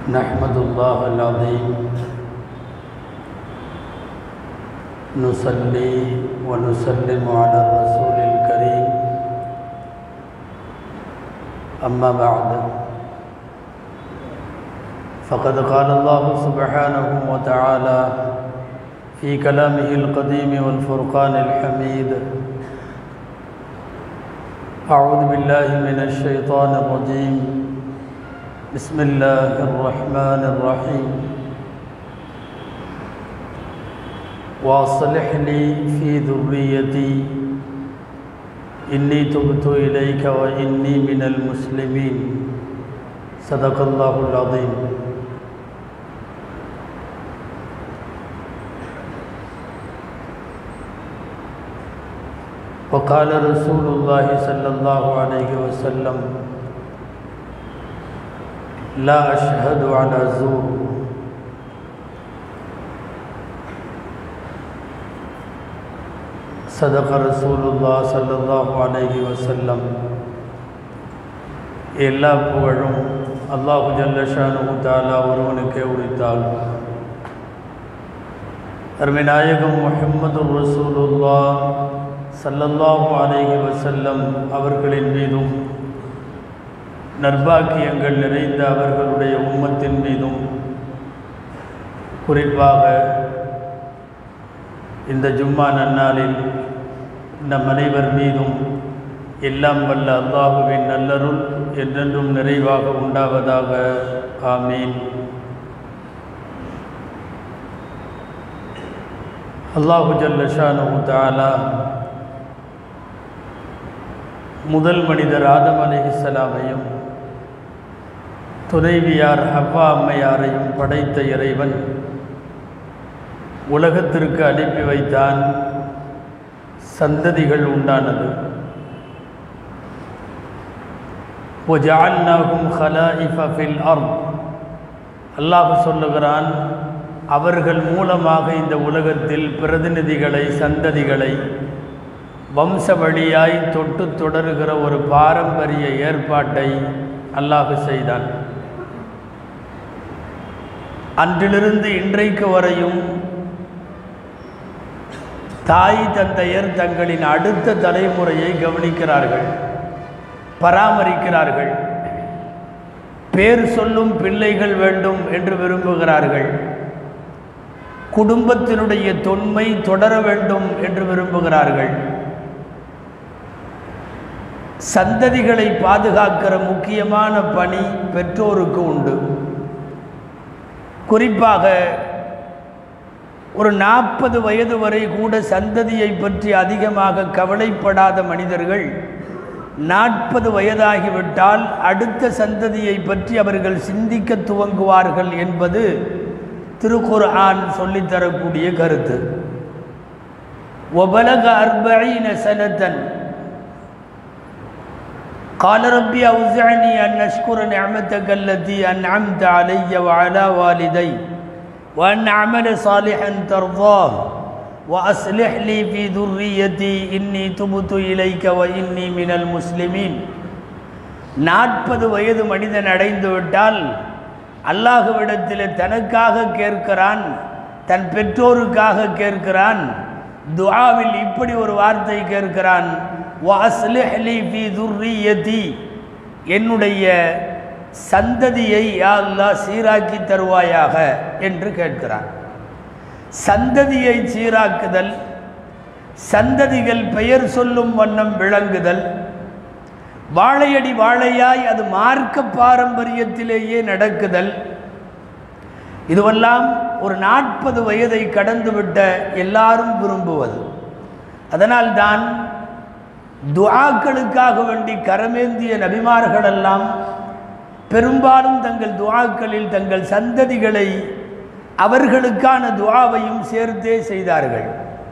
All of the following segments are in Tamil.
نحمد الله العظيم نصلي ونسلم على الرسول الكريم أما بعد فقد قال الله سبحانه وتعالى في كلامه القديم والفرقان الحميد أعوذ بالله من الشيطان الرجيم بسم الله الرحمن الرحيم واصلح لي في ذريتي إني تبت إليك وإني من المسلمين صدق الله العظيم وقال رسول الله صلى الله عليه وسلم لا أشهد على زور صدق رسول الله صلى الله عليه وسلم எல்லா புகழும் அல்லாஹு ஜல்லஷானு தாலா ஒருவனுக்கே உரித்தாள் அருமை நாயகம் முஹம்மது ரசூலுல்லா சல்லல்லாஹு அலைஹி வசல்லம் அவர்களின் மீதும் நர்பாக்கியங்கள் நிறைந்த அவர்களுடைய உம்மத்தின் மீதும் குறிப்பாக இந்த ஜும்மா நன்னாளில் நம் அனைவர் மீதும் எல்லாம் வல்ல அல்லாஹுவின் நல்லருள் என்றென்றும் நிறைவாக உண்டாவதாக ஆமீன் அல்லாஹு ஜல்லஷானு தாலா முதல் மனிதர் ஆதம் அலிஹிஸ்லாமையும் துணைவியார் ஹவ்வா அம்மையாரையும் படைத்த இறைவன் உலகத்திற்கு அனுப்பி வைத்தான் சந்ததிகள் உண்டானது ஒஜான்னாகும் ஹலாஇஃப ஃபில் அர்த் அல்லாஹ் சொல்லுகிறான் அவர்கள் மூலமாக இந்த உலகத்தில் பிரதிநிதிகளை சந்ததிகளை வம்ச வழியாய் தொட்டு தொடருகிற ஒரு பாரம்பரிய ஏற்பாட்டை அல்லாஹ் செய்தான் அன்றிலிருந்து இன்றைக்கு வரையும் தாய் தந்தையர் தங்களின் அடுத்த தலைமுறையை கவனிக்கிறார்கள் பராமரிக்கிறார்கள் பேர் சொல்லும் பிள்ளைகள் வேண்டும் என்று விரும்புகிறார்கள் குடும்பத்தினுடைய தொன்மை தொடர வேண்டும் என்று விரும்புகிறார்கள் சந்ததிகளை பாதுகாக்கிற முக்கியமான பணி பெற்றோருக்கு உண்டு குறிப்பாக ஒரு நாற்பது வயது வரை கூட சந்ததியை பற்றி அதிகமாக கவலைப்படாத மனிதர்கள் நாற்பது வயதாகிவிட்டால் அடுத்த சந்ததியை பற்றி அவர்கள் சிந்திக்க துவங்குவார்கள் என்பது திருக்குர் ஆன் சொல்லித்தரக்கூடிய கருத்து ஒபலக அர்பீன சனத்தன் قال ربي أوزعني أن أشكر نعمتك التي أنعمت علي وعلى والدي وأن أعمل صالحا ترضاه وأصلح لي في ذريتي إني تبت إليك وإني من المسلمين நாற்பது வயது மனிதன் அடைந்து விட்டால் அல்லாஹுவிடத்தில் தனக்காக கேட்கிறான் தன் பெற்றோருக்காக கேட்கிறான் துஆவில் இப்படி ஒரு வார்த்தை கேட்கிறான் வாஸ்லிஹ்லி ஃபி துர்ரியதி என்னுடைய சந்ததியை யா அல்லாஹ் சீராக்கி தருவாயாக என்று கேட்கிறான் சந்ததியை சீராக்குதல் சந்ததிகள் பெயர் சொல்லும் வண்ணம் விளங்குதல் வாழையடி வாழையாய் அது மார்க்க பாரம்பரியத்திலேயே நடக்குதல் இதுவெல்லாம் ஒரு நாற்பது வயதை கடந்துவிட்ட எல்லாரும் விரும்புவது அதனால்தான் துஆக்களுக்காக வேண்டி கரமேந்திய நபிமார்களெல்லாம் பெரும்பாலும் தங்கள் துஆக்களில் தங்கள் சந்ததிகளை அவர்களுக்கான துஆவையும் சேர்த்தே செய்தார்கள்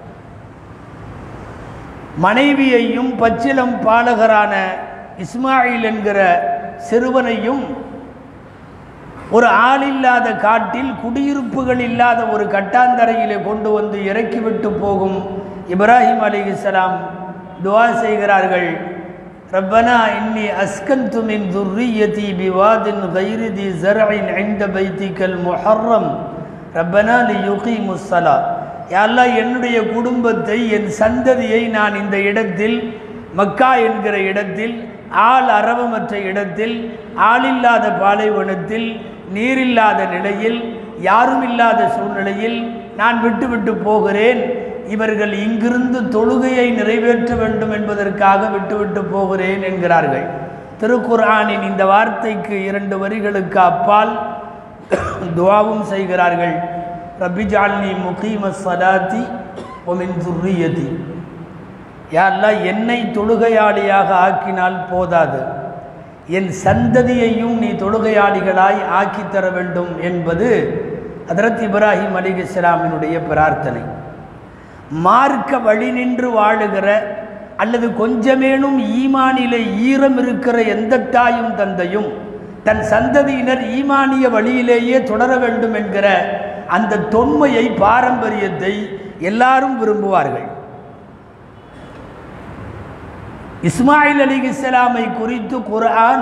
மனைவியையும் பச்சிலம் பாலகரான இஸ்மாயில் என்கிற சிறுவனையும் ஒரு ஆளில்லாத காட்டில் குடியிருப்புகள் இல்லாத ஒரு கட்டாந்தரையிலே கொண்டு வந்து இறக்கிவிட்டு போகும் இப்ராஹிம் அலிஹிஸ்ஸலாம் துவா செய்கிறார்கள் ربنا إني أسكنت من ذريتي بواد غير ذي زرع عند بيتك المحرم ربنا ليقيموا الصلاة யா அல்லாஹ் என்னுடைய குடும்பத்தை என் சந்ததியை நான் இந்த இடத்தில் மக்கா என்கிற இடத்தில் ஆள் அரவமற்ற இடத்தில் ஆளில்லாத பாலைவனத்தில் நீரில்லாத நிலையில் யாரும் இல்லாத சூழ்நிலையில் நான் விட்டுவிட்டு போகிறேன் இவர்கள் இங்கிருந்து தொழுகையை நிறைவேற்ற வேண்டும் என்பதற்காக விட்டுவிட்டு போகிறேன் என்கிறார்கள் திருக்குர்ஆனின் இந்த வார்த்தைக்கு இரண்டு வரிகளுக்கு அப்பால் துவாவும் செய்கிறார்கள் ரப்பி ஜால்னி முகீம சலாத்தி ஒமின் துர்ரியதி யாரெல்லாம் என்னை தொழுகையாளியாக ஆக்கினால் போதாது என் சந்ததியையும் நீ தொழுகையாளிகளாய் ஆக்கித் தர வேண்டும் என்பது ஹதரத் இப்ராஹிம் அலி இஸ்லாமினுடைய பிரார்த்தனை மார்க்க வழி நின்று வாழுகிற அல்லது கொஞ்சமேனும் ஈமானிலே ஈரம் இருக்கிற எந்த தாயும் தந்தையும் தன் சந்ததியினர் ஈமானிய வழியிலேயே தொடர வேண்டும் என்கிற அந்த தொன்மையை பாரம்பரியத்தை எல்லாரும் விரும்புவார்கள் இஸ்மாயில் அலி இஸ்லாமை குறித்து குர்ஆன்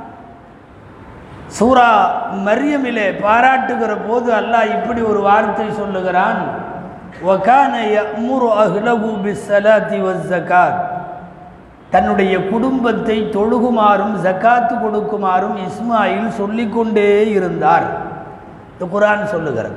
சூரா மரியமிலே பாராட்டுகிற போது அல்லாஹ் இப்படி ஒரு வார்த்தை சொல்லுகிறான் வகான யமுரு அஹ்லஹு பிஸ்ஸலாத்தி வஸ்ஸகாத் தன்னுடைய குடும்பத்தை தொழுகுமாறும் ஜக்காத்து கொடுக்குமாறும் இஸ்மாயில் சொல்லிக்கொண்டே இருந்தார் இந்த குர்ஆன் சொல்லுகிறது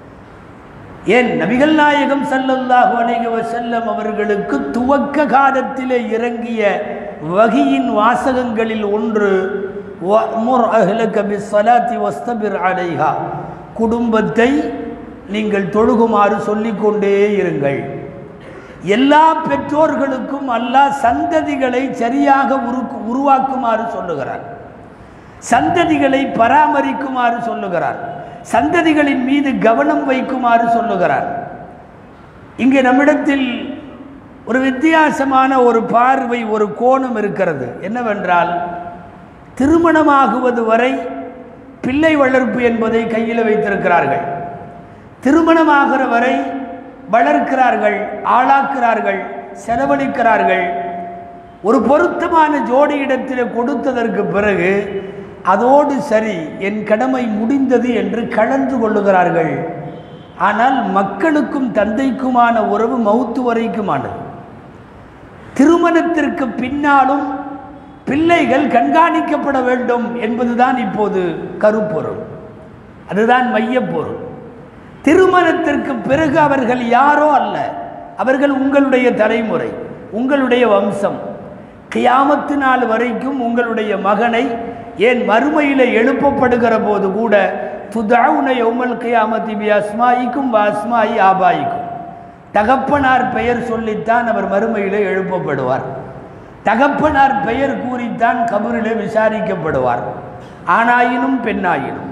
ஏன் நபிகள் நாயகம் ஸல்லல்லாஹு அலைஹி வஸல்லம் அவர்களுக்கு துவக்க காலத்திலே இறங்கிய வகியின் வாசகங்களில் ஒன்று வஅமுர் அஹ்லக பிஸ்ஸலாத்தி வஸ்தபிர் அலைஹா குடும்பத்தை நீங்கள் தொழுகுமாறு சொல்லிக்கொண்டே இருங்கள் எல்லா பெற்றோர்களுக்கும் அல்லாஹ் சந்ததிகளை சரியாக உரு உருவாக்குமாறு சொல்லுகிறார் சந்ததிகளை பராமரிக்குமாறு சொல்லுகிறார் சந்ததிகளின் மீது கவனம் வைக்குமாறு சொல்லுகிறார் இங்கே நம்மிடத்தில் ஒரு வித்தியாசமான ஒரு பார்வை ஒரு கோணம் இருக்கிறது என்னவென்றால் திருமணமாகுவது வரை பிள்ளை வளர்ப்பு என்பதை கையில் வைத்திருக்கிறார்கள் திருமணமாகிற வரை வளர்க்கிறார்கள் ஆளாக்குறார்கள் செலவழிக்கிறார்கள் ஒரு பொருத்தமான ஜோடி இடத்தில் கொடுத்ததற்கு பிறகு அதோடு சரி என் கடமை முடிந்தது என்று கலந்து கொள்ளுகிறார்கள் ஆனால் மக்களுக்கும் தந்தைக்குமான உறவு மௌத்து வரைக்குமானது திருமணத்திற்கு பின்னாலும் பிள்ளைகள் கண்காணிக்கப்பட வேண்டும் என்பதுதான் இப்போது கருப்பொருள் அதுதான் மையப்பொருள் திருமணத்திற்கு பிறகு அவர்கள் யாரோ அல்ல அவர்கள் உங்களுடைய தலைமுறை உங்களுடைய வம்சம் கியாமத்து நாள் வரைக்கும் உங்களுடைய மகனை ஏன் மறுமையில் எழுப்பப்படுகிற போது கூட துதாவுன யௌமல் கியாமத்தி பி அஸ்மாயிக்கும் அஸ்மாயி ஆபாயிக்கும் தகப்பனார் பெயர் சொல்லித்தான் அவர் மறுமையில் எழுப்பப்படுவார் தகப்பனார் பெயர் கூறித்தான் கபரிலே விசாரிக்கப்படுவார் ஆணாயினும் பெண்ணாயினும்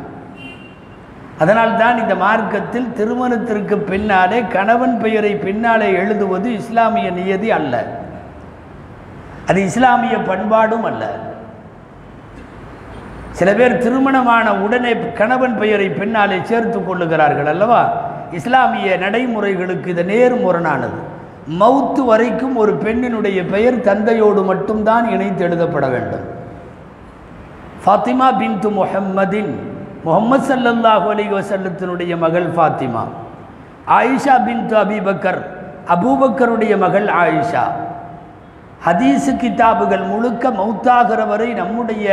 அதனால் தான் இந்த மார்க்கத்தில் திருமணத்திற்கு பின்னாலே கணவன் பெயரை பின்னாலே எழுதுவது இஸ்லாமிய நியதி அல்ல அது இஸ்லாமிய பண்பாடும் அல்ல சில பேர் திருமணமான உடனே கணவன் பெயரை பின்னாலே சேர்த்து கொள்ளுகிறார்கள் அல்லவா இஸ்லாமிய நடைமுறைகளுக்கு இது நேர்முரணானது மவுத்து வரைக்கும் ஒரு பெண்ணினுடைய பெயர் தந்தையோடு மட்டும்தான் இணைத்து எழுதப்பட வேண்டும் ஃபாத்திமா பின்து முஹம்மதின் முகமது சல்லல்லாஹு அலைஹி வஸல்லத்தினுடைய மகள் ஃபாத்திமா ஆயிஷா பின்து அபிபக்கர் அபூபக்கருடைய மகள் ஆயிஷா ஹதீஸு கிதாபுகள் முழுக்க மௌத்தாகிற வரை நம்முடைய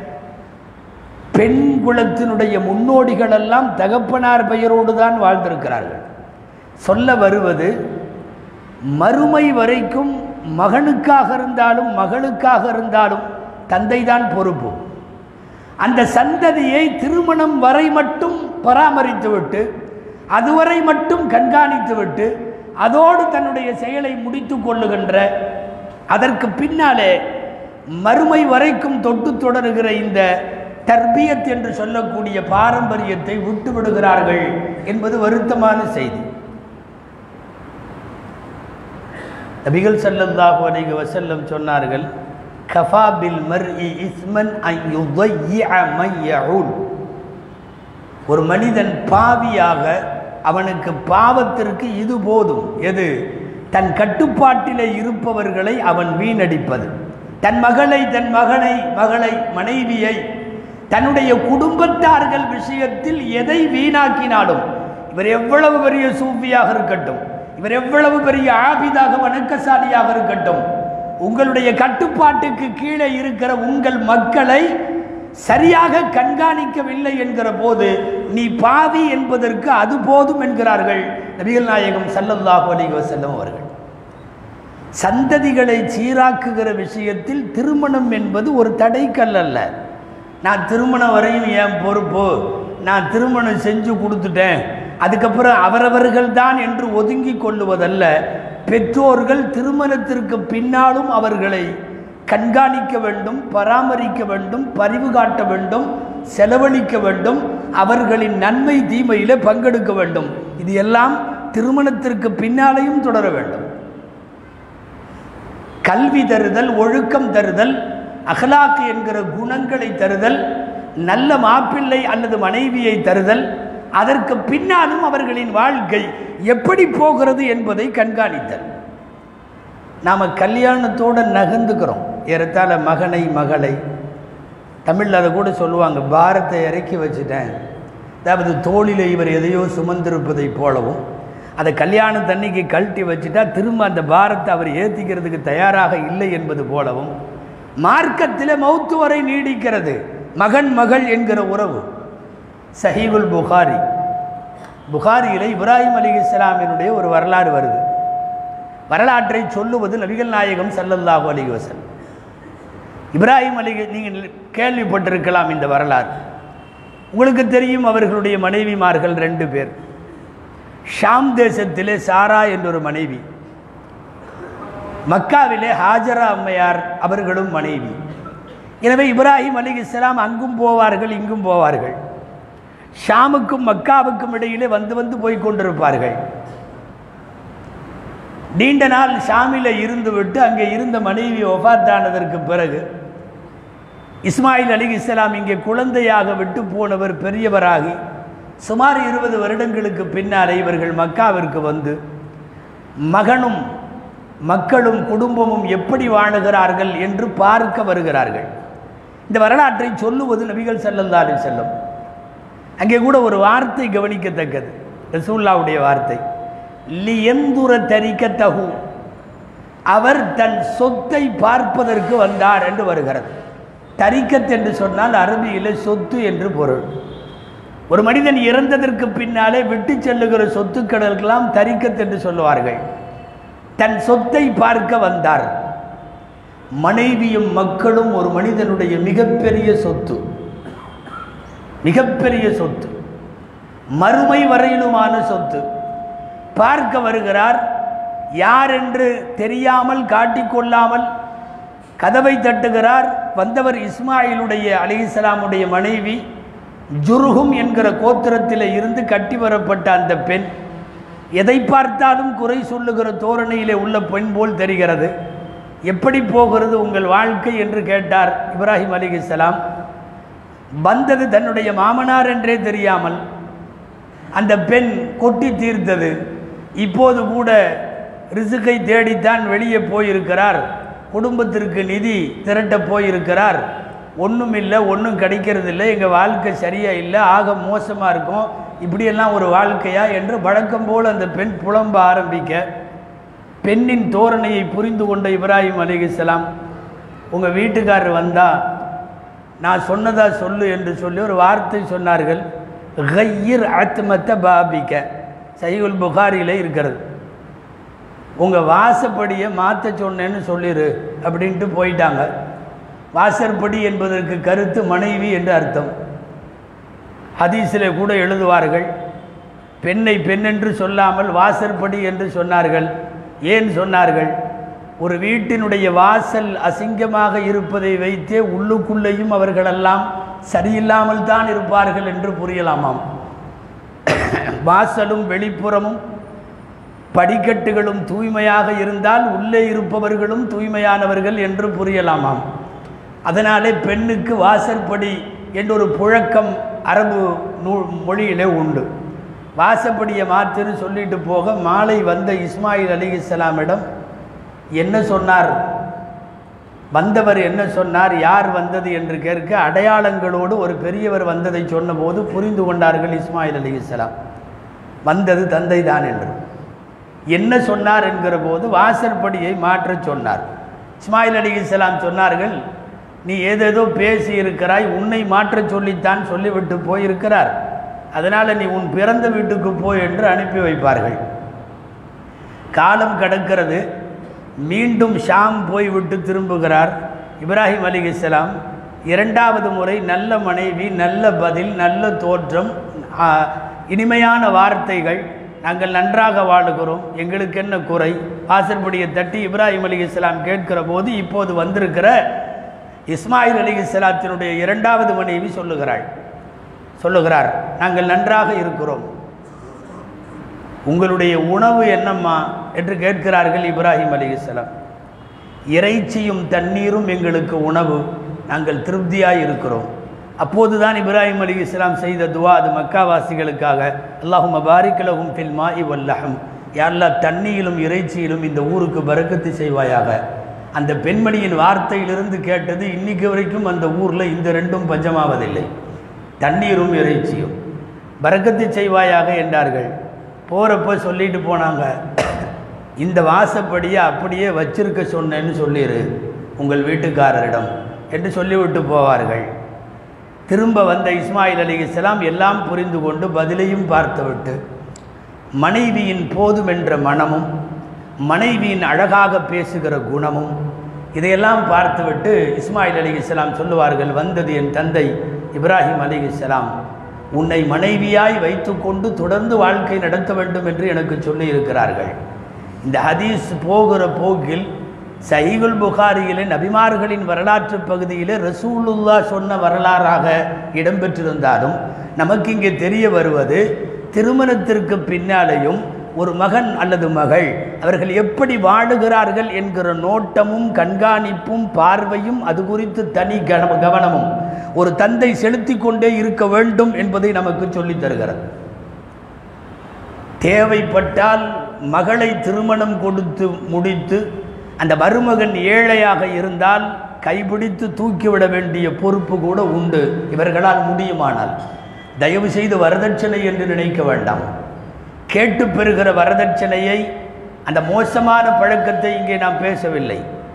பெண் குலத்தினுடைய முன்னோடிகள் எல்லாம் தகப்பனார் பெயரோடு தான் வாழ்ந்திருக்கிறார்கள் சொல்ல வருவது மறுமை வரைக்கும் மகனுக்காக இருந்தாலும் மகளுக்காக இருந்தாலும் தந்தைதான் பொறுப்பு அந்த சந்ததியை திருமணம் வரை மட்டும் பராமரித்துவிட்டு அதுவரை மட்டும் கண்காணித்துவிட்டு அதோடு தன்னுடைய செயலை முடித்து கொள்ளுகின்ற அதற்கு பின்னாலே மறுமை வரைக்கும் தொட்டு தொடருகிற இந்த தர்பியத் என்று சொல்லக்கூடிய பாரம்பரியத்தை விட்டு விடுகிறார்கள் என்பது வருத்தமான செய்தி நபிகள் ஸல்லல்லாஹு அலைஹி வஸல்லம் சொன்னார்கள் கஃபா பில் மர்இ இஸ்மன் அன் யுضيع من يعول ஒரு மனிதன் பாவியாக அவனுக்கு பாவத்திற்கு இது போதும் எது தன் கட்டுப்பாட்டிலே இருப்பவர்களை அவன் வீணடிப்பது தன் மகளை தன் மகனை மகளை மனைவியை தன்னுடைய குடும்பத்தார்கள் விஷயத்தில் எதை வீணாக்கினாலும் இவர் எவ்வளவு பெரிய சூஃபியாக இருக்கட்டும் இவர் எவ்வளவு பெரிய ஆபிதாக வணக்கசாலியாக இருக்கட்டும் உங்களுடைய கட்டுப்பாட்டுக்கு கீழே இருக்கிற உங்கள் மக்களை சரியாக கண்காணிக்கவில்லை என்கிற போது நீ பாவி என்பதற்கு அது போதும் என்கிறார்கள் நபிகள் நாயகம் ஸல்லல்லாஹு அலைஹி வஸல்லம் அவர்கள் சந்ததிகளை சீராக்குகிற விஷயத்தில் திருமணம் என்பது ஒரு தடைக்கல் அல்ல நான் திருமணம் வரையும் என் பொறுப்பு நான் திருமணம் செஞ்சு கொடுத்துட்டேன் அதுக்கப்புறம் அவரவர்கள் தான் என்று ஒதுங்கி கொள்ளுவதல்ல பெற்றோர்கள் திருமணத்திற்கு பின்னாலும் அவர்களை கண்காணிக்க வேண்டும் பராமரிக்க வேண்டும் பரிவு காட்ட வேண்டும் செலவழிக்க வேண்டும் அவர்களின் நன்மை தீமையிலே பங்கெடுக்க வேண்டும் இது எல்லாம் திருமணத்திற்கு பின்னாலேயும் தொடர வேண்டும் கல்வி தருதல் ஒழுக்கம் தருதல் அகலாக்கு என்கிற குணங்களை தருதல் நல்ல மாப்பிள்ளை அல்லது மனைவியை தருதல் அதற்கு பின்னாலும் அவர்களின் வாழ்க்கை எப்படி போகிறது என்பதை கண்காணித்தல் நாம் கல்யாணத்தோடு நகர்ந்துக்கிறோம் ஏறத்தாழ மகனை மகளை தமிழில் அதை கூட சொல்லுவாங்க பாரத்தை இறக்கி வச்சுட்டேன் அதாவது தோளில் இவர் எதையோ சுமந்திருப்பதை போலவும் அதை கல்யாணத்தன்னைக்கு கழட்டி வச்சுட்டா திரும்ப அந்த பாரத்தை அவர் ஏற்றிக்கிறதுக்கு தயாராக இல்லை என்பது போலவும் மார்க்கத்தில் மௌத்து வரை நீடிக்கிறது மகன் மகள் என்கிற உறவு சஹீகுல் புகாரி புகாரியில் இப்ராஹிம் அலி இஸ்லாமினுடைய ஒரு வரலாறு வருது வரலாற்றை சொல்லுவது நபிகள் நாயகம் ஸல்லல்லாஹு அலைஹி வஸல்லம் இப்ராஹிம் அலி நீங்கள் கேள்விப்பட்டிருக்கலாம் இந்த வரலாறு உங்களுக்கு தெரியும் அவர்களுடைய மனைவிமார்கள் ரெண்டு பேர் ஷாம் தேசத்திலே சாரா என்றொரு மனைவி மக்காவிலே ஹாஜரா அம்மையார் அவர்களும் மனைவி எனவே இப்ராஹிம் அலி இஸ்லாம் அங்கும் போவார்கள் இங்கும் போவார்கள் ஷாமுக்கும் மக்காவுக்கும் இடையிலே வந்து வந்து போய் கொண்டிருப்பார்கள் நீண்ட நாள் ஷாமில் இருந்துவிட்டு அங்கே இருந்த மனைவி ஒஃபாத்தானதற்கு பிறகு இஸ்மாயில் அலி இஸ்லாம் இங்கே குழந்தையாக விட்டு போனவர் பெரியவராகி சுமார் இருபது வருடங்களுக்கு பின்னாலே இவர்கள் மக்காவிற்கு வந்து மகனும் மக்களும் குடும்பமும் எப்படி வாழுகிறார்கள் என்று பார்க்க வருகிறார்கள் இந்த வரலாற்றை சொல்லுவது நபிகள் ஸல்லல்லாஹு அலைஹி செல்லும் அங்கே கூட ஒரு வார்த்தை கவனிக்கத்தக்கது ரசூல்லாவுடைய வார்த்தை லியந்துர தரிக்க தகு அவர் தன் சொத்தை பார்ப்பதற்கு வந்தார் என்று வருகிறது தரிக்கத் என்று சொன்னால் அரபியில் சொத்து என்று பொருள் ஒரு மனிதன் இறந்ததற்கு பின்னாலே விட்டு செல்லுகிற சொத்துக்களுக்கெல்லாம் தரிக்கத் என்று சொல்லுவார்கள் தன் சொத்தை பார்க்க வந்தார் மனைவியும் மக்களும் ஒரு மனிதனுடைய மிகப்பெரிய சொத்து மிகப்பெரிய சொத்து மறுமை வரையிலுமான சொத்து பார்க்க வருகிறார் யார் என்று தெரியாமல் காட்டிக்கொள்ளாமல் கதவை தட்டுகிறார் வந்தவர் இஸ்மாயிலுடைய அலிஸ்லாமுடைய மனைவி ஜுருகும் என்கிற கோத்திரத்தில் இருந்து கட்டி வரப்பட்ட அந்த பெண் எதை பார்த்தாலும் குறை சொல்லுகிற தோரணையிலே உள்ள பெண் போல் தெரிகிறது எப்படி போகிறது உங்கள் வாழ்க்கை என்று கேட்டார் இப்ராஹிம் அலிகலாம் வந்தது தன்னுடைய மாமனார் என்றே தெரியாமல் அந்த பெண் கொட்டி தீர்த்தது இப்போது கூட ரிசுக்கை தேடித்தான் வெளியே போயிருக்கிறார் குடும்பத்திற்கு நிதி திரட்ட போயிருக்கிறார் ஒன்றும் இல்லை ஒன்றும் கிடைக்கிறதில்ல எங்கள் வாழ்க்கை சரியாக இல்லை ஆக மோசமாக இருக்கும் இப்படியெல்லாம் ஒரு வாழ்க்கையா என்று வழக்கம் போல் அந்த பெண் புலம்ப ஆரம்பிக்க பெண்ணின் தோரணையை புரிந்து கொண்ட இப்ராஹிம் அலிகலாம் உங்கள் வீட்டுக்காரர் வந்தால் நான் சொன்னதா சொல்லு என்று சொல்லி ஒரு வார்த்தை சொன்னார்கள் கையிர் ஆத்மத்த பாபிக்க சைகுல் புகாரியில் இருக்கிறது உங்கள் வாசப்படியை மாற்ற சொன்னேன்னு சொல்லிடு அப்படின்ட்டு போயிட்டாங்க வாசற்படி என்பதற்கு கருத்து மனைவி என்று அர்த்தம் ஹதீஸில் கூட எழுதுவார்கள் பெண்ணை பெண்ணென்று சொல்லாமல் வாசற்படி என்று சொன்னார்கள் ஏன் சொன்னார்கள் ஒரு வீட்டினுடைய வாசல் அசிங்கமாக இருப்பதை வைத்தே உள்ளுக்குள்ளேயும் அவர்களெல்லாம் சரியில்லாமல் தான் இருப்பார்கள் என்று புரியலாமாம் வாசலும் வெளிப்புறமும் படிக்கட்டுகளும் தூய்மையாக இருந்தால் உள்ளே இருப்பவர்களும் தூய்மையானவர்கள் என்று புரியலாமாம் அதனாலே பெண்ணுக்கு வாசற்படி என்றொரு புழக்கம் அரபு நூ மொழியிலே உண்டு வாசப்படியை மாற்றுன்னு சொல்லிட்டு போக மாலை வந்த இஸ்மாயில் அலி இஸ்லாமிடம் என்ன சொன்னார் வந்தவர் என்ன சொன்னார் யார் வந்தது என்று கேட்க அடையாளங்களோடு ஒரு பெரியவர் வந்ததை சொன்னபோது புரிந்து கொண்டார்கள் இஸ்மாயில் அலி இஸ்லாம் வந்தது தந்தை தான் என்று என்ன சொன்னார் என்கிற போது வாசற்படியை மாற்றச் சொன்னார் இஸ்மாயில் அலி இஸ்லாம் சொன்னார்கள் நீ ஏதேதோ பேசி இருக்கிறாய் உன்னை மாற்றச் சொல்லித்தான் சொல்லிவிட்டு போயிருக்கிறார் அதனால் நீ உன் பிறந்த வீட்டுக்கு போ என்று அனுப்பி வைப்பார்கள் காலம் கடக்கிறது மீண்டும் ஷாம் போய்விட்டு திரும்புகிறார் இப்ராஹிம் அலி இஸ்லாம் இரண்டாவது முறை நல்ல மனைவி நல்ல பதில் நல்ல தோற்றம் ஆ, இனிமையான வார்த்தைகள் நாங்கள் நன்றாக வாழுகிறோம் எங்களுக்கு என்ன குறை வாசற்படியை தட்டி இப்ராஹிம் அலி இஸ்லாம் கேட்கிற போது இப்போது வந்திருக்கிற இஸ்மாயில் அலி இஸ்லாத்தினுடைய இரண்டாவது மனைவி சொல்லுகிறாள் சொல்லுகிறார் நாங்கள் நன்றாக இருக்கிறோம் உங்களுடைய உணவு என்னம்மா என்று கேட்கிறார்கள் இப்ராஹிம் அலிகலாம் இறைச்சியும் தண்ணீரும் எங்களுக்கு உணவு நாங்கள் திருப்தியாக இருக்கிறோம் அப்போதுதான் இப்ராஹிம் அலி இஸ்லாம் செய்த துவா அது மக்காவாசிகளுக்காக அல்லாஹும் பாரிக்கலகும் ஃபில்மா இவல்லஹம் யாரெல்லா தண்ணியிலும் இறைச்சியிலும் இந்த ஊருக்கு பறக்கத்து செய்வாயாக அந்த பெண்மணியின் வார்த்தையிலிருந்து கேட்டது இன்னைக்கு வரைக்கும் அந்த ஊரில் இந்த ரெண்டும் பஞ்சமாவதில்லை தண்ணீரும் இறைச்சியும் பறக்கத்து செய்வாயாக என்றார்கள் போகிறப்ப சொல்லிட்டு போனாங்க இந்த வாசப்படியை அப்படியே வச்சிருக்க சொன்னேன்னு சொல்லிடு உங்கள் வீட்டுக்காரரிடம் என்று சொல்லிவிட்டு போவார்கள் திரும்ப வந்த இஸ்மாயில் அலி இஸ்லாம் எல்லாம் புரிந்து கொண்டு பதிலையும் பார்த்துவிட்டு மனைவியின் போதுமென்ற மனமும் மனைவியின் அழகாக பேசுகிற குணமும் இதையெல்லாம் பார்த்துவிட்டு இஸ்மாயில் அலி இஸ்லாம் சொல்லுவார்கள் வந்தது என் தந்தை இப்ராஹிம் அலி இஸ்லாம் உன்னை மனைவியாய் வைத்துக்கொண்டு தொடர்ந்து வாழ்க்கை நடத்த வேண்டும் என்று எனக்கு சொல்லி இருக்கிறார்கள் இந்த ஹதீஸ் போகிற போக்கில் சஹீகுல் புகாரியிலே நபிமார்களின் வரலாற்று பகுதியிலே ரசூலுல்லா சொன்ன வரலாறாக இடம்பெற்றிருந்தாலும் நமக்கு இங்கே தெரிய வருவது திருமணத்திற்கு பின்னாலேயும் ஒரு மகன் அல்லது மகள் அவர்கள் எப்படி வாழுகிறார்கள் என்கிற நோட்டமும் கண்காணிப்பும் பார்வையும் அது குறித்து தனி கவன கவனமும் ஒரு தந்தை செலுத்தி கொண்டே இருக்க வேண்டும் என்பதை நமக்கு சொல்லித் தருகிறது தேவைப்பட்டால் மகளை திருமணம் கொடுத்து முடித்து அந்த மருமகன் ஏழையாக இருந்தால் கைபிடித்து தூக்கிவிட வேண்டிய பொறுப்பு கூட உண்டு இவர்களால் முடியுமானால் தயவு செய்து வரதட்சணை என்று நினைக்க வேண்டாம் கேட்டு பெறுகிற வரதட்சணையை அந்த மோசமான பழக்கத்தை இங்கே நாம் பேசவில்லை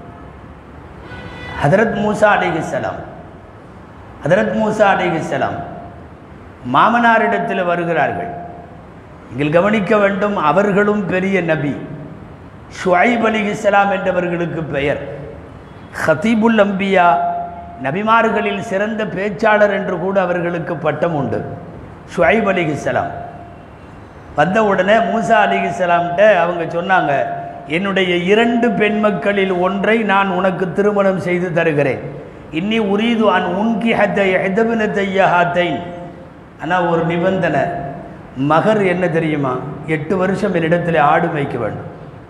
ஹதரத் மூசா அலிகலாம் ஹதரத் மூசா அலிகலாம் மாமனாரிடத்தில் வருகிறார்கள் நீங்கள் கவனிக்க வேண்டும் அவர்களும் பெரிய நபி ஷுஐப் அலி இஸ்லாம் என்றவர்களுக்கு பெயர் ஹதீபுல் அம்பியா நபிமார்களில் சிறந்த பேச்சாளர் என்று கூட அவர்களுக்கு பட்டம் உண்டு ஷுஐப் அலி இஸ்லாம் வந்த உடனே மூசா அலி இஸ்லாம்கிட்ட அவங்க சொன்னாங்க என்னுடைய இரண்டு பெண் மக்களில் ஒன்றை நான் உனக்கு திருமணம் செய்து தருகிறேன் இன்னி உரீது அன் உன்கி ஹத்தை ஹெதபினத்தையஹாத்தை ஆனால் ஒரு நிபந்தனை மகர் என்ன தெரியுமா எட்டு வருஷம் என்னிடத்தில் ஆடு மேய்க்க வேண்டும்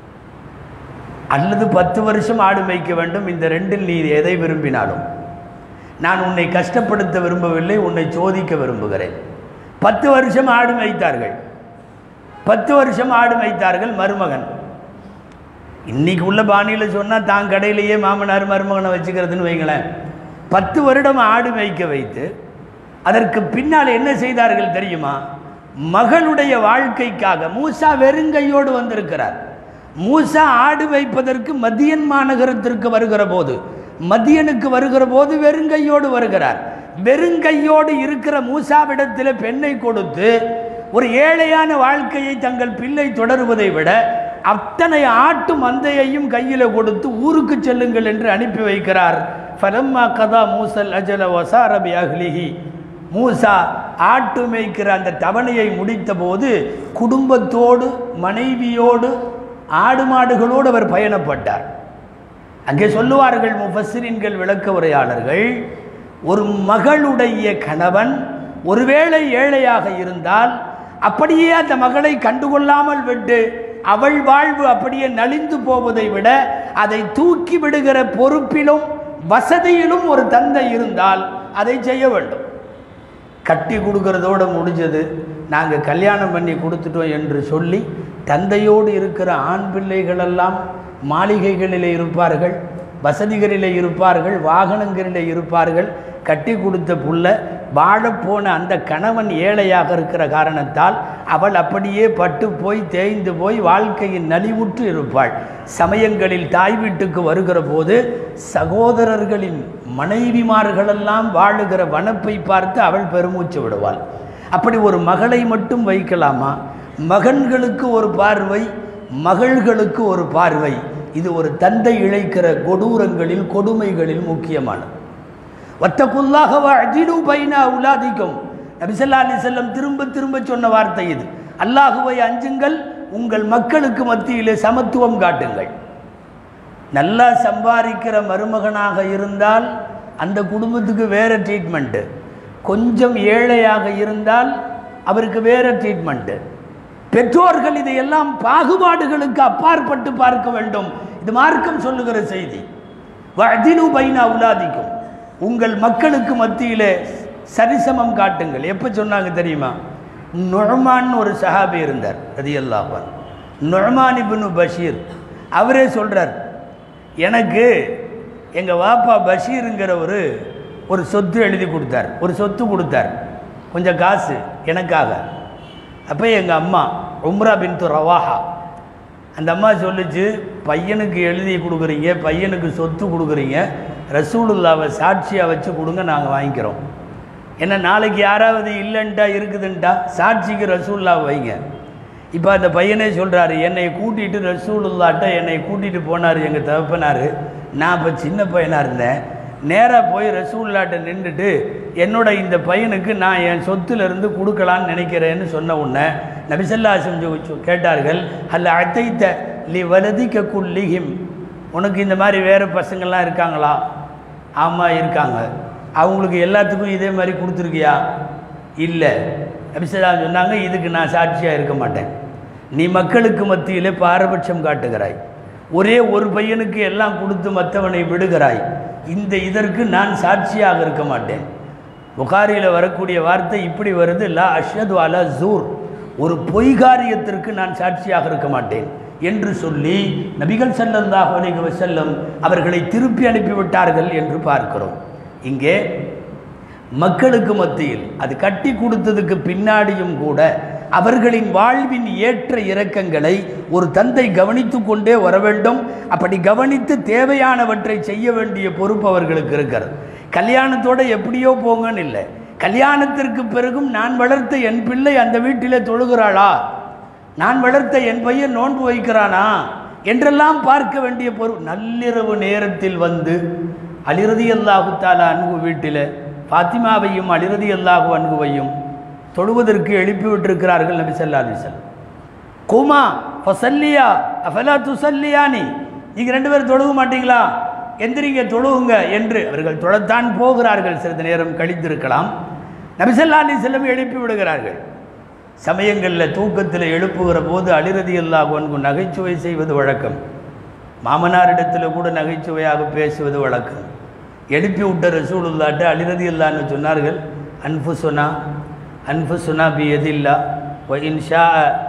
அல்லது பத்து வருஷம் ஆடு மேய்க்க வேண்டும் இந்த ரெண்டில் நீ எதை விரும்பினாலும் நான் உன்னை கஷ்டப்படுத்த விரும்பவில்லை உன்னை சோதிக்க விரும்புகிறேன் பத்து வருஷம் ஆடு மேய்த்தார்கள் பத்து வருஷம் ஆடு மேய்த்தார்கள் மருமகன் இன்னைக்கு உள்ள பாணியில் சொன்னால் தான் கடையிலேயே மாமனார் மருமகனை வச்சுக்கிறதுன்னு வைங்களேன் பத்து வருடம் ஆடு மேய்க்க வைத்து அதற்கு பின்னால் என்ன செய்தார்கள் தெரியுமா மகளுடைய வாழ்க்கைக்காக மூசா வெறுங்கையோடு வந்திருக்கிறார் மூசா ஆடு வைப்பதற்கு மதியன் மாநகரத்திற்கு வருகிற போது மதியனுக்கு வருகிற போது வெறுங்கையோடு வருகிறார் வெறுங்கையோடு இருக்கிற மூசாவிடத்தில் பெண்ணை கொடுத்து ஒரு ஏழையான வாழ்க்கையை தங்கள் பிள்ளை தொடருவதை விட அத்தனை ஆட்டு மந்தையையும் கையில் கொடுத்து ஊருக்கு செல்லுங்கள் என்று அனுப்பி வைக்கிறார் ஃபலம்மா கதா மூசல் அஜல வசாரபி அஹ்லிஹி மூசா ஆட்டு மேய்க்கிற அந்த தவணையை முடித்தபோது குடும்பத்தோடு மனைவியோடு ஆடு மாடுகளோடு அவர் பயணப்பட்டார் அங்கே சொல்லுவார்கள் முஃபஸ்ஸிரின்கள் விளக்க உரையாளர்கள் ஒரு மகளுடைய கணவன் ஒருவேளை ஏழையாக இருந்தால் அப்படியே அந்த மகளை கண்டுகொள்ளாமல் விட்டு அவள் வாழ்வு அப்படியே நலிந்து போவதை விட அதை தூக்கி விடுகிற பொறுப்பிலும் வசதியிலும் ஒரு தந்தை இருந்தால் அதை செய்ய வேண்டும் கட்டி கொடுக்கறதோட முடிஞ்சது நாங்கள் கல்யாணம் பண்ணி கொடுத்துட்டோம் என்று சொல்லி தந்தையோடு இருக்கிற ஆண் பிள்ளைகளெல்லாம் மாளிகைகளிலே இருப்பார்கள் வசதிகளிலே இருப்பார்கள் வாகனங்களிலே இருப்பார்கள் கட்டி கொடுத்த புள்ள வாழப்போன அந்த கணவன் ஏழையாக இருக்கிற காரணத்தால் அவள் அப்படியே பட்டு போய் தேய்ந்து போய் வாழ்க்கையின் நலிவுற்று இருப்பாள் சமயங்களில் தாய் வீட்டுக்கு வருகிற போது சகோதரர்களின் மனைவிமார்களெல்லாம் வாழுகிற வனப்பை பார்த்து அவள் பெருமூச்சு விடுவாள் அப்படி ஒரு மகளை மட்டும் வைக்கலாமா மகன்களுக்கு ஒரு பார்வை மகள்களுக்கு ஒரு பார்வை இது ஒரு தந்தை இழைக்கிற கொடூரங்களில் கொடுமைகளில் முக்கியமானது வத்தகுல்லாக அஜிடு பைனா உலாதிக்கும் நபிசல்லா அலி செல்லம் திரும்ப திரும்ப சொன்ன வார்த்தை இது அல்லாஹுவை அஞ்சுங்கள் உங்கள் மக்களுக்கு மத்தியிலே சமத்துவம் காட்டுங்கள் நல்லா சம்பாதிக்கிற மருமகனாக இருந்தால் அந்த குடும்பத்துக்கு வேறு ட்ரீட்மெண்ட்டு கொஞ்சம் ஏழையாக இருந்தால் அவருக்கு வேறு ட்ரீட்மெண்ட்டு பெற்றோர்கள் இதையெல்லாம் பாகுபாடுகளுக்கு அப்பாற்பட்டு பார்க்க வேண்டும் இது மார்க்கம் சொல்லுகிற செய்தி வதினு பைனா உலாதிக்கும் உங்கள் மக்களுக்கு மத்தியிலே சரிசமம் காட்டுங்கள் எப்போ சொன்னாங்க தெரியுமா நொழமான் ஒரு சஹாபி இருந்தார் அது எல்லாப்பான் நொழமான் இப்னு பஷீர் அவரே சொல்கிறார் எனக்கு எங்கள் வாப்பா பஷீருங்கிற ஒரு ஒரு சொத்து எழுதி கொடுத்தார் ஒரு சொத்து கொடுத்தார் கொஞ்சம் காசு எனக்காக அப்போ எங்கள் அம்மா உம்ரா பின்து ரவாஹா அந்த அம்மா சொல்லுச்சு பையனுக்கு எழுதி கொடுக்குறீங்க பையனுக்கு சொத்து கொடுக்குறீங்க ரசூலுல்லாவை சாட்சியாக வச்சு கொடுங்க நாங்கள் வாங்கிக்கிறோம் ஏன்னா நாளைக்கு யாராவது இல்லைன்ட்டா இருக்குதுன்ட்டா சாட்சிக்கு ரசூல்லாவை வைங்க இப்போ அந்த பையனே சொல்கிறாரு என்னை கூட்டிகிட்டு ரசூலுல்லாட்ட என்னை கூட்டிகிட்டு போனார் எங்கள் தகப்பனார் நான் இப்போ சின்ன பையனாக இருந்தேன் நேராக போய் ரசூல்லாட்ட நின்றுட்டு என்னோட இந்த பையனுக்கு நான் என் சொத்துலேருந்து கொடுக்கலான்னு நினைக்கிறேன்னு சொன்ன உடனே நபிசல்லா செஞ்சு கேட்டார்கள் அல்ல அத்தைத்த லி வலதிக்க குல்லிஹிம் உனக்கு இந்த மாதிரி வேறு பசங்கள்லாம் இருக்காங்களா ஆமாம் இருக்காங்க அவங்களுக்கு எல்லாத்துக்கும் இதே மாதிரி கொடுத்துருக்கியா இல்லை நபிசல்லா சொன்னாங்க இதுக்கு நான் சாட்சியாக இருக்க மாட்டேன் நீ மக்களுக்கு மத்தியிலே பாரபட்சம் காட்டுகிறாய் ஒரே ஒரு பையனுக்கு எல்லாம் கொடுத்து மற்றவனை விடுகிறாய் இந்த இதற்கு நான் சாட்சியாக இருக்க மாட்டேன் புகாரியில் வரக்கூடிய வார்த்தை இப்படி வருது லா அஷ்யது அலா ஜூர் ஒரு பொய்காரியத்திற்கு நான் சாட்சியாக இருக்க மாட்டேன் என்று சொல்லி நபிகள் ஸல்லல்லாஹு அலைஹி வஸல்லம் அவர்களை திருப்பி அனுப்பிவிட்டார்கள் என்று பார்க்கிறோம் இங்கே மக்களுக்கு மத்தியில் அது கட்டி கொடுத்ததுக்கு பின்னாடியும் கூட அவர்களின் வாழ்வின் ஏற்ற இறக்கங்களை ஒரு தந்தை கவனித்து கொண்டே வர வேண்டும் அப்படி கவனித்து தேவையானவற்றை செய்ய வேண்டிய பொறுப்பு அவர்களுக்கு இருக்கிறது கல்யாணத்தோட எப்படியோ போங்கன்னு இல்லை கல்யாணத்திற்கு பிறகும் நான் வளர்த்த என் பிள்ளை அந்த வீட்டிலே தொழுகிறாளா நான் வளர்த்த என் பையன் நோன்பு வைக்கிறானா என்றெல்லாம் பார்க்க வேண்டிய பொறுப்பு நள்ளிரவு நேரத்தில் வந்து அலிரதி அல்லாஹு தாலா அன்பு வீட்டில் ஃபாத்திமாவையும் அலிரதி அல்லாஹு அன்புவையும் தொழுவதற்கு எழுப்பி விட்டிருக்கிறார்கள் நபி ஸல்லல்லாஹு அலைஹி வஸல்லம் குமா ஃபசல்லியா அஃபலா துசல்லியானி நீங்கள் ரெண்டு பேரும் தொழுக மாட்டீங்களா எந்திரிங்க தொழுவுங்க என்று அவர்கள் தொழத்தான் போகிறார்கள் சிறிது நேரம் கழித்திருக்கலாம் நபிசல்லா அலி செல்லம் எழுப்பி விடுகிறார்கள் சமயங்களில் தூக்கத்தில் எழுப்புகிற போது அலிரதி அல்லா ஒன்கு நகைச்சுவை செய்வது வழக்கம் மாமனாரிடத்தில் கூட நகைச்சுவையாக பேசுவது வழக்கம் எழுப்பி விட்ட ரசூலுல்லாட்ட அலிரதி அல்லான்னு சொன்னார்கள் அன்பு சொன்னா அன்பு சொன்னா பி எதில்லா ஒ இன்ஷா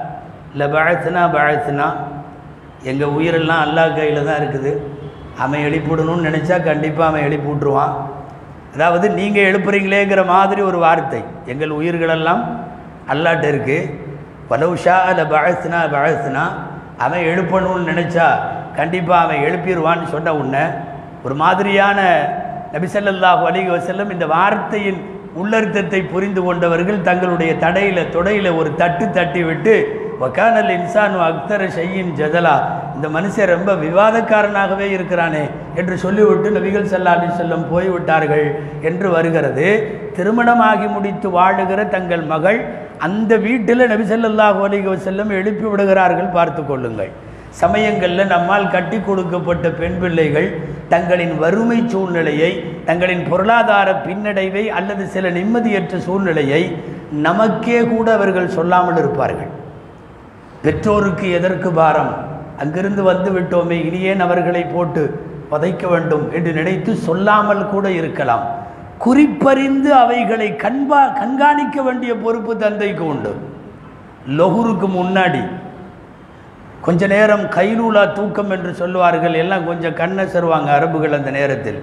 ல பழத்துனா பழத்துனா எங்கள் உயிரெல்லாம் அல்லாஹ் கையில் தான் இருக்குது அவன் எழுப்பிவிடணும்னு நினச்சா கண்டிப்பாக அவன் எழுப்பி விட்ருவான் அதாவது நீங்கள் எழுப்புறீங்களேங்கிற மாதிரி ஒரு வார்த்தை எங்கள் உயிர்களெல்லாம் அல்லாட்ட இருக்குது பலவுஷா அல்ல பழத்துனா பழத்துனா அவன் எழுப்பணும்னு நினச்சா கண்டிப்பாக அவன் எழுப்பிடுவான்னு சொன்ன உடனே ஒரு மாதிரியான நபிசல்லாஹு அலிக வசல்லம் இந்த வார்த்தையின் உள்ளர்த்தத்தை புரிந்து கொண்டவர்கள் தங்களுடைய தடையில் தொடையில் ஒரு தட்டு தட்டி விட்டு வக்கானல் இன்சான் அக்தர ஷையின் ஜதலா இந்த மனுஷன் ரொம்ப விவாதக்காரனாகவே இருக்கிறானே என்று சொல்லிவிட்டு நபிகள் சல்லா அலி செல்லம் போய்விட்டார்கள் என்று வருகிறது திருமணமாகி முடித்து வாழுகிற தங்கள் மகள் அந்த வீட்டில் நபி ஸல்லல்லாஹு அலைஹி வஸல்லம் எழுப்பி விடுகிறார்கள் பார்த்து கொள்ளுங்கள் சமயங்களில் நம்மால் கட்டி கொடுக்கப்பட்ட பெண் பிள்ளைகள் தங்களின் வறுமை சூழ்நிலையை தங்களின் பொருளாதார பின்னடைவை அல்லது சில நிம்மதியற்ற சூழ்நிலையை நமக்கே கூட அவர்கள் சொல்லாமல் இருப்பார்கள் பெற்றோருக்கு எதற்கு பாரம் அங்கிருந்து வந்து விட்டோமே இனியேன் அவர்களை போட்டு பதைக்க வேண்டும் என்று நினைத்து சொல்லாமல் கூட இருக்கலாம் குறிப்பறிந்து அவைகளை கண்பா கண்காணிக்க வேண்டிய பொறுப்பு தந்தைக்கு உண்டு லொஹுருக்கு முன்னாடி கொஞ்ச நேரம் கைலூலா தூக்கம் என்று சொல்லுவார்கள் எல்லாம் கொஞ்சம் கண்ணை சருவாங்க அரபுகள் அந்த நேரத்தில்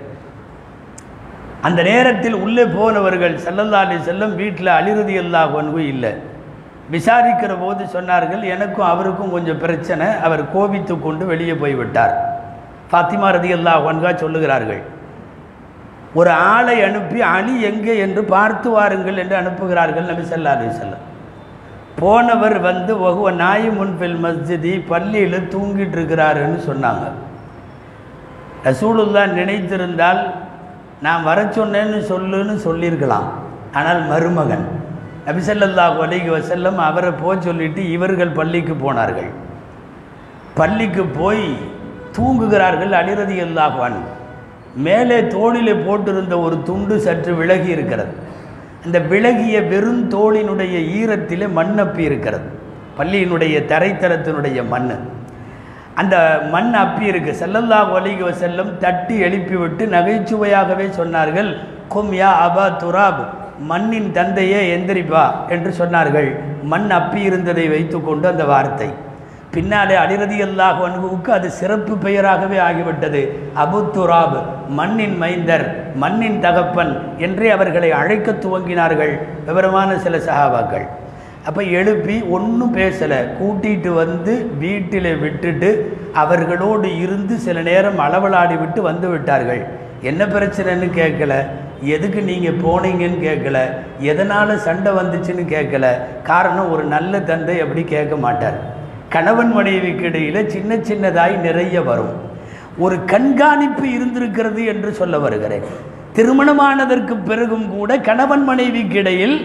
அந்த நேரத்தில் உள்ளே போனவர்கள் ஸல்லல்லாஹு அலைஹி செல்லம் வீட்டில் அலிருதி அல்லாஹ் ஒன்கு இல்லை விசாரிக்கிற போது சொன்னார்கள் எனக்கும் அவருக்கும் கொஞ்சம் பிரச்சனை அவர் கோபித்து கொண்டு வெளியே போய்விட்டார் ஃபாத்திமா ரதி அல்லாஹ் ஒன்கா சொல்லுகிறார்கள் ஒரு ஆளை அனுப்பி அலி எங்கே என்று பார்த்து வாருங்கள் என்று அனுப்புகிறார்கள் நபி ஸல்லல்லாஹு அலைஹி வஸல்லம் போனவர் வந்து ஒகுவ நாய் முன்பில் மஸ்ஜிதி பள்ளியில் தூங்கிட்டு இருக்கிறாருன்னு சொன்னாங்க ரசூலுல்லா நினைத்திருந்தால் நான் வர சொன்னேன்னு சொல்லுன்னு சொல்லியிருக்கலாம் ஆனால் மருமகன் நபிசல்லாஹு அலைஹி வஸல்லம் அவரை போக சொல்லிட்டு இவர்கள் பள்ளிக்கு போனார்கள் பள்ளிக்கு போய் தூங்குகிறார்கள் அலிரதி அல்லாஹ்வான் மேலே தோளிலே போட்டிருந்த ஒரு துண்டு சற்று விலகி இருக்கிறது அந்த விலகிய வெறும் தோளினுடைய ஈரத்திலே மண்ணப்பி இருக்கிறது பள்ளியினுடைய தரைத்தளத்தினுடைய மண் அந்த மண் அப்பி இருக்கு ஸல்லல்லாஹு அலைஹி வஸல்லம் தட்டி எழுப்பிவிட்டு நகைச்சுவையாகவே சொன்னார்கள் கும் யா அபா துராப் மண்ணின் தந்தையே எந்திரிப்பா என்று சொன்னார்கள் மண் அப்பி இருந்ததை வைத்துக்கொண்டு அந்த வார்த்தை பின்னாலே அலிரதி அல்லாஹ் அன்புவுக்கு அது சிறப்பு பெயராகவே ஆகிவிட்டது அபு துராப் மண்ணின் மைந்தர் மண்ணின் தகப்பன் என்றே அவர்களை அழைக்க துவங்கினார்கள் விவரமான சில சகாபாக்கள் அப்போ எழுப்பி ஒன்றும் பேசலை கூட்டிகிட்டு வந்து வீட்டில் விட்டுட்டு அவர்களோடு இருந்து சில நேரம் அளவலாடி விட்டு வந்து விட்டார்கள் என்ன பிரச்சனைன்னு கேட்கல எதுக்கு நீங்கள் போனீங்கன்னு கேட்கல எதனால் சண்டை வந்துச்சுன்னு கேட்கல காரணம் ஒரு நல்ல தந்தை அப்படி கேட்க மாட்டார் கணவன் மனைவிக்கு இடையில் சின்ன சின்னதாய் நிறைய வரும் ஒரு கண்காணிப்பு இருந்திருக்கிறது என்று சொல்ல வருகிறேன் திருமணமானதற்கு பிறகும் கூட கணவன் மனைவிக்கு இடையில்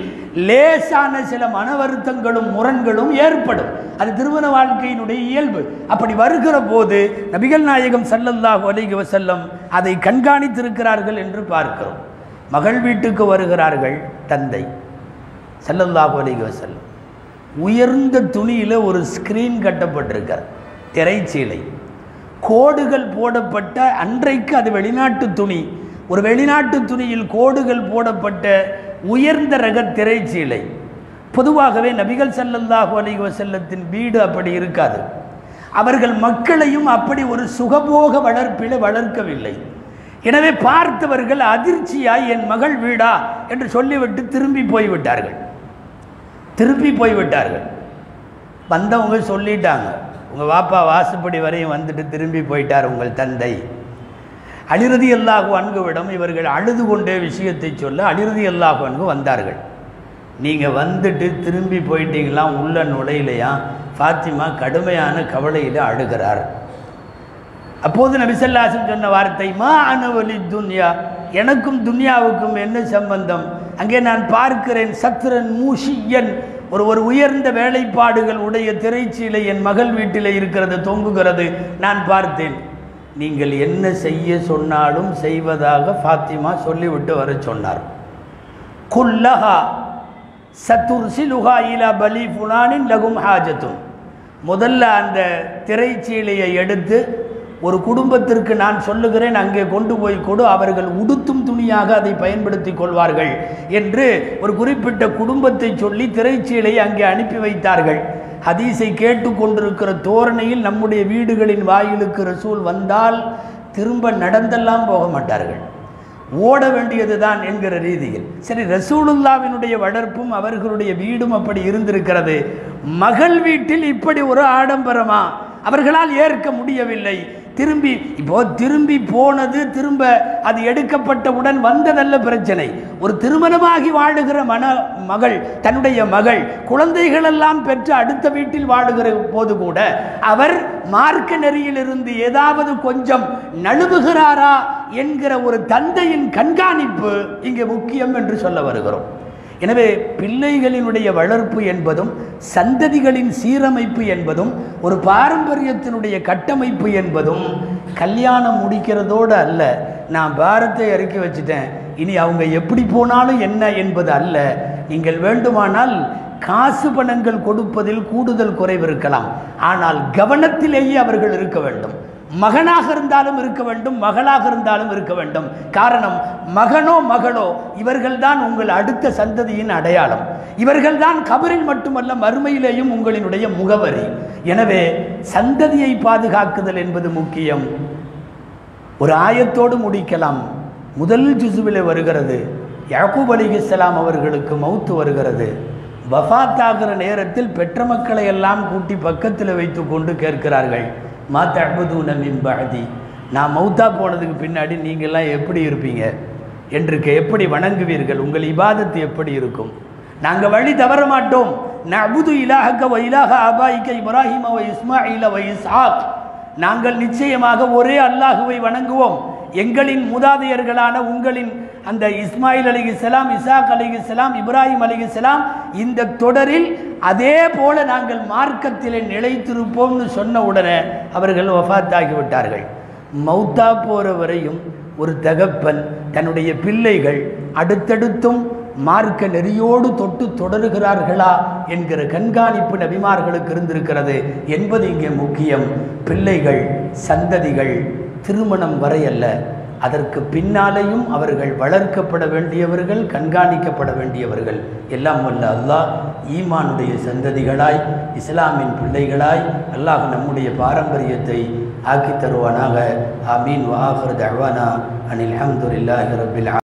லேசான சில மன வருத்தங்களும் முரண்களும் ஏற்படும் அது திருமண வாழ்க்கையினுடைய இயல்பு அப்படி வருகிற போது நபிகள் நாயகம் ஸல்லல்லாஹு அலைஹி வஸல்லம் அதை கண்காணித்திருக்கிறார்கள் என்று பார்க்கிறோம் மகள் வீட்டுக்கு வருகிறார்கள் தந்தை ஸல்லல்லாஹு அலைஹி வஸல்லம் உயர்ந்த துணியில் ஒரு ஸ்கிரீன் கட்டப்பட்டிருக்கார் திரைச்சீலை கோடுகள் போடப்பட்ட அன்றைக்கு அது வெளிநாட்டு துணி ஒரு வெளிநாட்டு துணியில் கோடுகள் போடப்பட்ட உயர்ந்த ரக திரைச்சீலை பொதுவாகவே நபிகள் ஸல்லல்லாஹு அலைஹி வஸல்லத்தின் வீடு அப்படி இருக்காது அவர்கள் மக்களையும் அப்படி ஒரு சுகபோக வளர்ப்பில் வளர்க்கவில்லை எனவே பார்த்தவர்கள் அதிர்ச்சியாய் என் மகள் வீடா என்று சொல்லிவிட்டு திரும்பி போய்விட்டார்கள் திருப்பி போய்விட்டார்கள் வந்தவங்க சொல்லிட்டாங்க உங்கள் வாப்பா வாசுப்படி வரையும் வந்துட்டு திரும்பி போயிட்டார் உங்கள் தந்தை அழிறுதி அல்லாஹு அன்குவிடம் இவர்கள் அழுது கொண்டே விஷயத்தை சொல்ல அழிறுதி அல்லாஹு அன்கு வந்தார்கள் நீங்கள் வந்துட்டு திரும்பி போயிட்டீங்களாம் உள்ள நுழையிலையா ஃபாத்திமா கடுமையான கவலையில் அழுகிறார் அப்போது நபிசல்லாசன் சொன்ன வார்த்தை மா அனவலி துன்யா எனக்கும் துன்யாவுக்கும் என்ன சம்பந்தம் அங்கே நான் பார்க்கிறேன் சத்ரன் மூஷியன் ஒரு ஒரு உயர்ந்த வேலைப்பாடுகள் உடைய திரைச்சீலை என் மகள் வீட்டில் இருக்கிறது தொங்குகிறது நான் பார்த்தேன் நீங்கள் என்ன செய்ய சொன்னாலும் செய்வதாக ஃபாத்திமா சொல்லிவிட்டு வர சொன்னார் குல்லஹா சத்துர்சிலுஹா இலா பலி ஃபுலானின் லகும் ஹாஜத்தும் முதல்ல அந்த திரைச்சீலையை எடுத்து ஒரு குடும்பத்திற்கு நான் சொல்லுகிறேன் அங்கே கொண்டு போய் கொடு அவர்கள் உடுத்தும் துணியாக அதை பயன்படுத்தி கொள்வார்கள் என்று ஒரு குறிப்பிட்ட குடும்பத்தை சொல்லி திரைச்சீலை அங்கே அனுப்பி வைத்தார்கள் ஹதீஸை கேட்டுக்கொண்டிருக்கிற தோரணையில் நம்முடைய வீடுகளின் வாயிலுக்கு ரசூல் வந்தால் திரும்ப நடந்தெல்லாம் போக மாட்டார்கள் ஓட வேண்டியதுதான் என்கிற ரீதியில் சரி ரசூலுல்லாவினுடைய வளர்ப்பும் அவர்களுடைய வீடும் அப்படி இருந்திருக்கிறது மகள் வீட்டில் இப்படி ஒரு ஆடம்பரமா அவர்களால் ஏற்க முடியவில்லை திரும்பி இப்போ திரும்பி போனது திரும்ப அது எடுக்கப்பட்டவுடன் வந்ததல்ல பிரச்சனை ஒரு திருமணமாகி வாழுகிற மன மகள் தன்னுடைய மகள் குழந்தைகளெல்லாம் பெற்று அடுத்த வீட்டில் வாழுகிற போது கூட அவர் மார்க்க நெறியிலிருந்து ஏதாவது கொஞ்சம் நழுவுகிறாரா என்கிற ஒரு தந்தையின் கண்காணிப்பு இங்கே முக்கியம் என்று சொல்ல வருகிறோம் எனவே பிள்ளைகளினுடைய வளர்ப்பு என்பதும் சந்ததிகளின் சீரமைப்பு என்பதும் ஒரு பாரம்பரியத்தினுடைய கட்டமைப்பு என்பதும் கல்யாணம் முடிக்கிறதோடு அல்ல நான் பாரத்தை இறக்கி வச்சுட்டேன் இனி அவங்க எப்படி போனாலும் என்ன என்பது அல்ல நீங்கள் வேண்டுமானால் காசு பணங்கள் கொடுப்பதில் கூடுதல் குறைவு இருக்கலாம் ஆனால் கவனத்திலேயே அவர்கள் இருக்க வேண்டும் மகனாக இருந்தாலும் இருக்க வேண்டும் மகளாக இருந்தாலும் இருக்க வேண்டும் காரணம் மகனோ மகளோ இவர்கள்தான் உங்கள் அடுத்த சந்ததியின் அடையாளம் இவர்கள்தான் கபரில் மட்டுமல்ல மறுமையிலேயும் உங்களினுடைய முகவரி எனவே சந்ததியை பாதுகாக்குதல் என்பது முக்கியம் ஒரு ஆயத்தோடு முடிக்கலாம் முதல் ஜுசுவிலே வருகிறது யாக்கூப் அலிஹிஸ்லாம் அவர்களுக்கு மௌத்து வருகிறது வஃபாத்தாகிற நேரத்தில் பெற்ற மக்களை எல்லாம் கூட்டி பக்கத்தில் வைத்து கொண்டு கேட்கிறார்கள் மா தஅபுதூன மின் பஅதி நான் மௌத்தா போனதுக்கு பின்னாடி நீங்கள்லாம் எப்படி இருப்பீங்க என்று கே- எப்படி வணங்குவீர்கள் உங்கள் இபாதத்து எப்படி இருக்கும் நாங்கள் வழி தவற மாட்டோம் நபுது இலாஹக்க வ இலாஹ அபாயிக்க இப்ராஹிம வ இஸ்மாயில வ இஸ்ஹாக் நாங்கள் நிச்சயமாக ஒரே அல்லாஹுவை வணங்குவோம் எங்களின் மூதாதையர்களான உங்களின் அந்த இஸ்மாயில் அலிகிஸ்லாம் இசாக் அலிகிஸ்லாம் இப்ராஹிம் அலிகிஸ்லாம் இந்த தொடரில் அதே போல நாங்கள் மார்க்கத்திலே நிலைத்திருப்போம்னு சொன்ன உடனே அவர்கள் வஃபாத்தாகிவிட்டார்கள் மௌத்தா போற வரையும் ஒரு தகப்பன் தன்னுடைய பிள்ளைகள் அடுத்தடுத்தும் மார்க்க நெறியோடு தொட்டு தொடருகிறார்களா என்கிற கண்காணிப்பு நபிமார்களுக்கு இருந்திருக்கிறது என்பது இங்கே முக்கியம் பிள்ளைகள் சந்ததிகள் திருமணம் வரையல்ல அதற்கு பின்னாலேயும் அவர்கள் வளர்க்கப்பட வேண்டியவர்கள் கண்காணிக்கப்பட வேண்டியவர்கள் எல்லாம் வல்ல அல்லாஹ் ஈமானுடைய சந்ததிகளாய் இஸ்லாமின் பிள்ளைகளாய் அல்லாஹ் நம்முடைய பாரம்பரியத்தை ஆக்கித் தருவானாக ஆமீன் வாஹர் தவானா அனில் அஹமதுல்லாஹி ரபில்